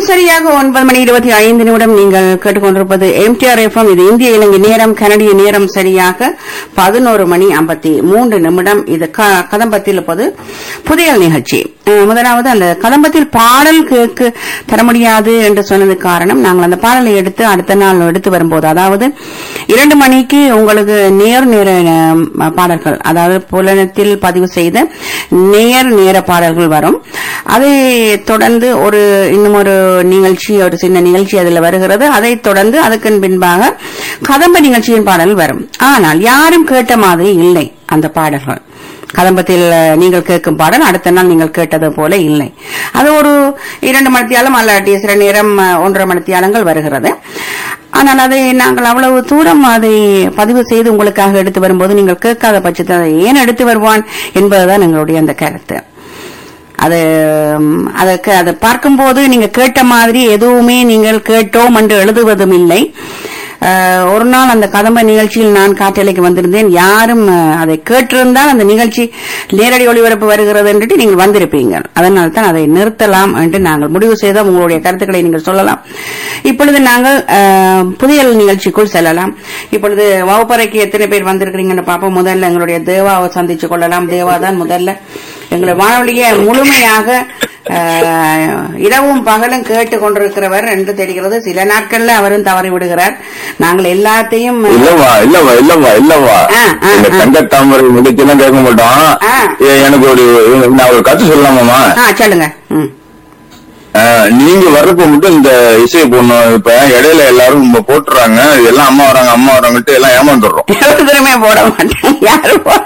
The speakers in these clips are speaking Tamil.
சரியாக ஒன்பது மணி இருபத்தி ஐந்து நிமிடம் நீங்கள் கேட்டுக்கொண்டிருப்பது எம்டிஆர் எஃப்எம் இது இந்திய இலங்கை நேரம் கனடிய நேரம் சரியாக பதினோரு மணி ஐம்பத்தி மூன்று நிமிடம் இது க- கதம்பத்தில் இப்போது புதையல் நிகழ்ச்சி அஹ், முதலாவது அந்த கதம்பத்தில் பாடல் கேட்க தர முடியாது என்று சொன்னது காரணம் நாங்கள் அந்த பாடலை எடுத்து அடுத்த நாள் எடுத்து வரும்போது அதாவது இரண்டு மணிக்கு உங்களுக்கு நேர் நேர அஹ், பாடல்கள் அதாவது புலனத்தில் பதிவு செய்த நேர் நேர பாடல்கள் வரும் அதை தொடர்ந்து ஒரு இன்னும் ஒரு நிகழ்ச்சி ஒரு சின்ன நிகழ்ச்சி அதில் வருகிறது அதை தொடர்ந்து அதுக்கு பின்பாக கதம்ப நிகழ்ச்சியின் பாடல் வரும் ஆனால் யாரும் கேட்ட மாதிரி இல்லை அந்த பாடல்கள் கதம்பத்தில் அஹ், நீங்கள் கேட்கும் பாடல் அடுத்த நாள் நீங்கள் கேட்டது போல இல்லை அது ஒரு இரண்டு மணித்தியாலம் அல்லாட்டி சில நேரம் அஹ், ஒன்றரை மணித்தியாலங்கள் வருகிறது ஆனால் அதை நாங்கள் அவ்வளவு தூரம் அதை பதிவு செய்து உங்களுக்காக எடுத்து வரும்போது நீங்கள் கேட்காத பட்சத்தில் அதை ஏன் எடுத்து வருவான் என்பதுதான் எங்களுடைய அந்த கருத்து அது ம், அதற்கு அதை பார்க்கும்போது நீங்க கேட்ட மாதிரி எதுவுமே நீங்கள் கேட்டோம் என்று எழுதுவதும் இல்லை அஹ், ஒரு நாள் அந்த கதம்ப நிகழ்ச்சியில் நான் காட்டலைக்கு வந்திருந்தேன் யாரும் அஹ், அதை கேட்டிருந்தால் அந்த நிகழ்ச்சி நேரடி ஒளிபரப்பு வருகிறது என்று நீங்கள் வந்திருப்பீங்க அதனால் தான் அதை நிறுத்தலாம் என்று நாங்கள் முடிவு செய்தோம் உங்களுடைய கருத்துக்களை நீங்கள் சொல்லலாம் இப்பொழுது நாங்கள் அஹ், புதியல் நிகழ்ச்சிக்குள் செல்லலாம் இப்பொழுது வகுப்பறைக்கு எத்தனை பேர் வந்திருக்கிறீங்கன்னு பார்ப்போம் முதல்ல எங்களுடைய தேவாவை சந்திச்சு கொள்ளலாம் தேவா தான் முதல்ல எங்களை வானொலியை முழுமையாக அஹ், இரவும் பகலும் கேட்டு கொண்டிருக்கிறவர் என்று தெரிகிறது சில நாட்கள்ல அவரும் தவறி விடுகிறார் நாங்கள் எல்லாத்தையும் இல்லவா இல்லவா இல்லவா இல்லவா ஆ, ஆ, இந்த ஆ. தங்க தாமரை நிகழ்ச்சியெல்லாம் கேட்க மாட்டோம் ஆ. ஏ, எனக்கு ஒரு நான் ஒரு கத்து சொல்லலாமாமா ஆ சொல்லுங்க ம். ஆ, நீங்க வர்றப்ப மட்டும் இந்த இசையை போடணும் இப்ப இடையில எல்லாரும் நம்ம போட்டுறாங்க எல்லாம் அம்மா வராங்க அம்மா வராங்கட்டு எல்லாம் ஏமாந்துடுறோம் ஒருத்தருமே போட மாட்டேன் யாரும் போட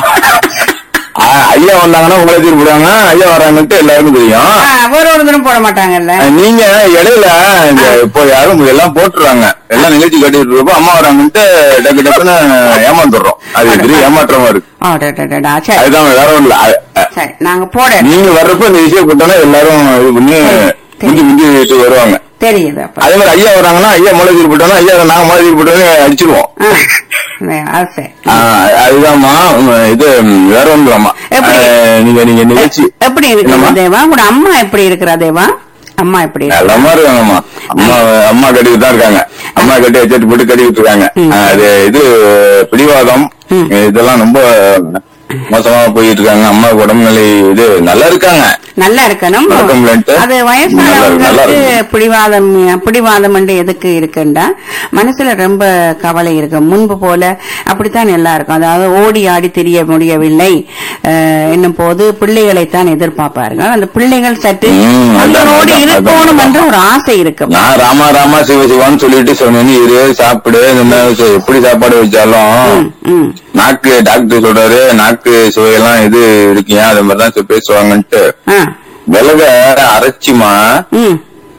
ஆ, ஐயா வந்தாங்கன்னா உங்களை தீர்ப்பு போடுவாங்க ஐயா வராங்கட்டு எல்லாருக்கும் தெரியும் ஆ, ஒரு ஒருத்தரும் போட மாட்டாங்கல்ல ஆ, நீங்க இடையில இந்த இப்போ யாரும் எல்லாம் போட்டுறாங்க எல்லாம் நிகழ்ச்சி கட்டிட்டு இருக்கப்போ அம்மா வராங்கட்டு டக்கு டக்குன்னு ஏமாந்துடுறோம் அது பெரிய ஏமாற்றமா இருக்கு ஆ, டா, டா, டா, டா. சரி அதுதான் வேற ஒண்ணும் இல்ல அ- அ- சரி நாங்க போட நீங்க வர்றப்ப இந்த விஷயம் போட்டோன்னா எல்லாரும் இது பண்ணி முந்தி முந்தி வருவாங்க தெரியுது அப்ப அதே மாதிரி ஐயா வராங்கன்னா ஐயா மொழி தீர்ப்பு போட்டோம்னா ஐயா நாங்க மொழி தீர்ப்பு போட்டோன்னு அடிச்சிருவோம் ஆ, அது சரி ஆ, அதுதான்மா உம், இது உம், வேற ஒன்றுலாமா எப்படி? நீங்க நீங்க நிகழ்ச்சி எப்படி இருக்கு என்னம்மா? தேவா உங்களோட அம்மா எப்படி இருக்கிறா தேவா அம்மா எப்படி இருக்கு? எல்லாமா இருக்காங்கம்மா அம்மா அம்மா கட்டிட்டு தான் இருக்காங்க அம்மா கட்டி வச்சுட்டு போட்டு கட்டிக்கிட்டு இருக்காங்க ம். ஆ, அது இது பிடிவாதம் ம். இதெல்லாம் ரொம்ப மோசமா போயிட்டு இருக்காங்க அம்மா உடம்புநிலை இது நல்லா இருக்காங்க நல்லா இருக்கணும் நல்ல complaint. அது நல்லா வயசானவங்களுக்கு இருக்கு. பிடிவாதம் பிடிவாதம் என்று எதுக்கு இருக்குண்டா மனசுல ரொம்ப கவலை இருக்கு முன்பு போல அப்படித்தான் எல்லாம் இருக்கும் அதாவது ஓடி ஆடி தெரிய முடியவில்லை அஹ், என்னும் போது பிள்ளைகளைத்தான் எதிர்பார்ப்பார்கள் அந்த பிள்ளைகள் சற்று ம், அதான், அவர்களோடு அதான், இருக்கணும் அதான். என்ற ஒரு ஆசை இருக்கு நான் ராமா ராமா சிவ சிவான்னு சொல்லிட்டு சொன்னேன் இரு சாப்பிடு இந்த மாதிரி சு- எப்படி சாப்பாடு வச்சாலும் ம், ம் நாக்கு டாக்டர் சொல்றாரு நாக்கு சுவையெல்லாம் இது இருக்கியா அது மாதிரி தான் சொல்லி பேசுவாங்கன்ட்டு ஆ, மிளக அரைச்சிமா ம்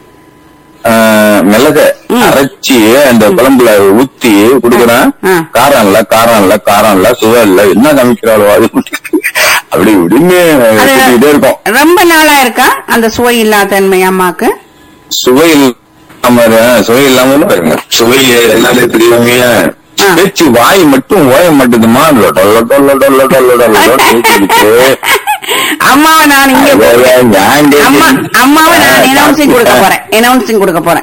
ஆஹ், மிளக ம். அரைச்சி அந்த குழம்புல ஊத்தி குடுக்குறேன் ஆ. காரம் இல்ல காரம் இல்ல காரம் இல்ல சுவை இல்ல என்ன சமைக்கிறாளோ அது அப்படி இப்படின்னு அது சொல்லிக்கிட்டே இருக்கும் ரொம்ப நாளா இருக்கா அந்த சுவை இல்லாத தன்மை அம்மாக்கு சுவை இல்லாம சுவை இல்லாம பாருங்க சுவை எல்லாமே தெரியாம ஆ. பேச்சு வாய் மட்டும் ஓய மாட்டேதுமா டொல்ல டொல்ல டொல்ல டொல்ல டொல்ல பேசிக்கிட்டு அம்மாவை நான் இங்க அதே நான் அம்மா கேட்கிறேன். அம்மாவை நான் ஆ, எனௌன்சிங் கொடுக்க போறேன் எனௌன்சிங் கொடுக்க போறேன்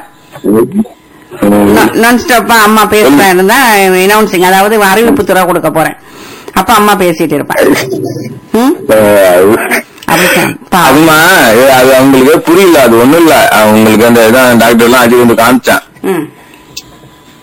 ம். நான் ஸ்டாப்பா அம்மா பேசுறா இருந்தா எனௌன்சிங் அதாவது அறிவிப்பு துறை கொடுக்க போறேன் அப்ப அம்மா பேசிட்டு இருப்பேன் ம்? அப்படித்தான் பாவம். அதுமா அது அவங்களுக்கு புரியல அது ஒண்ணும் இல்ல அவங்களுக்கு அந்த இதான் டாக்டர் எல்லாம் அடி வந்து காமிச்சான் ம்